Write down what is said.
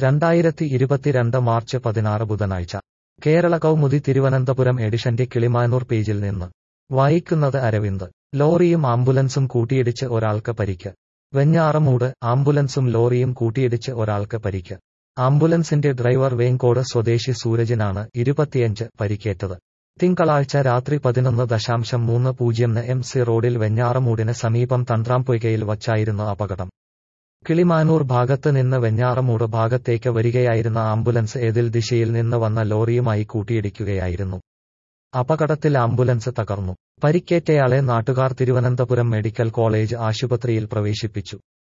രണ്ടായിരത്തി ഇരുപത്തിരണ്ട് മാർച്ച് പതിനാറ് ബുധനാഴ്ച കേരള കൗമുദി തിരുവനന്തപുരം എഡിഷന്റെ കിളിമാനൂർ പേജിൽ നിന്ന് വായിക്കുന്നത് അരവിന്ദ് ലോറിയും ആംബുലൻസും കൂട്ടിയിടിച്ച് ഒരാൾക്ക് പരിക്ക് വെഞ്ഞാറമൂട് ആംബുലൻസും ലോറിയും കൂട്ടിയിടിച്ച് ഒരാൾക്ക് പരിക്ക് ആംബുലൻസിന്റെ ഡ്രൈവർ വേങ്കോട് സ്വദേശി സൂരജിനാണ് ഇരുപത്തിയഞ്ച് പരിക്കേറ്റത് തിങ്കളാഴ്ച രാത്രി പതിനൊന്ന് ദശാംശം മൂന്ന് പൂജ്യംന് എം സി റോഡിൽ വെഞ്ഞാറമൂടിന് സമീപം തന്ത്രാംപൊയ്കയിൽ വച്ചായിരുന്നു അപകടം കിളിമാനൂർ ഭാഗത്ത് നിന്ന് വെഞ്ഞാറമൂട് ഭാഗത്തേക്ക് വരികയായിരുന്ന ആംബുലൻസ് എതിൽ ദിശയിൽ നിന്ന് വന്ന ലോറിയുമായി കൂട്ടിയിടിക്കുകയായിരുന്നു അപകടത്തിൽ ആംബുലൻസ് തകർന്നു പരിക്കേറ്റയാളെ നാട്ടുകാർ തിരുവനന്തപുരം മെഡിക്കൽ കോളേജ് ആശുപത്രിയിൽ പ്രവേശിപ്പിച്ചു